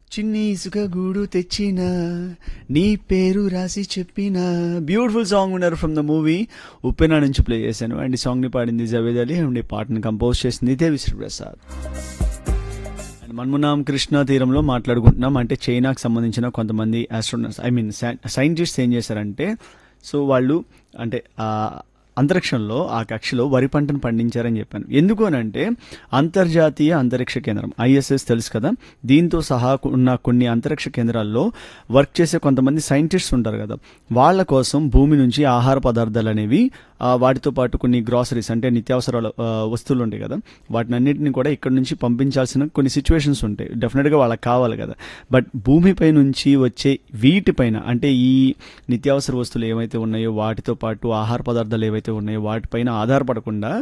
చిన్ని ఇసుక గూడు తెచ్చిన నీ పేరు రాసి చెప్పిన బ్యూటిఫుల్ సాంగ్ ఉన్నారు ఫ్రమ్ ద మూవీ ఉప్పెన నుంచి ప్లే చేశాను అండ్ ఈ సాంగ్ని పాడింది జవేద్ అలీ అండ్ ఈ పాటను కంపోజ్ చేసింది దేవి శ్రీప్రసాద్ అండ్ మన్మునాం కృష్ణ తీరంలో మాట్లాడుకుంటున్నాం అంటే చైనాకు సంబంధించిన కొంతమంది ఆస్ట్రోనట్స్ ఐ మీన్ సైంటిస్ట్స్ ఏం చేశారంటే సో వాళ్ళు అంటే ఆ అంతరిక్షంలో ఆ కక్షలో వరి పంటను పండించారని చెప్పాను ఎందుకు అని అంటే అంతర్జాతీయ అంతరిక్ష కేంద్రం ఐఎస్ఎస్ తెలుసు కదా దీంతో సహా ఉన్న కొన్ని అంతరిక్ష కేంద్రాల్లో వర్క్ చేసే కొంతమంది సైంటిస్ట్స్ ఉంటారు కదా వాళ్ళ కోసం భూమి నుంచి ఆహార పదార్థాలు అనేవి ఆ, వాటితో పాటు కొన్ని గ్రాసరీస్ అంటే నిత్యావసరాల ఆ, వస్తువులు ఉంటాయి కదా వాటిని అన్నింటిని కూడా ఇక్కడ నుంచి పంపించాల్సిన కొన్ని సిచ్యువేషన్స్ ఉంటాయి డెఫినెట్గా వాళ్ళకి కావాలి కదా బట్ భూమిపై నుంచి వచ్చే వీటిపైన అంటే ఈ నిత్యావసర వస్తువులు ఏవైతే ఉన్నాయో వాటితో పాటు ఆహార పదార్థాలు ఏవైతే ఉన్నాయో వాటిపైన ఆధారపడకుండా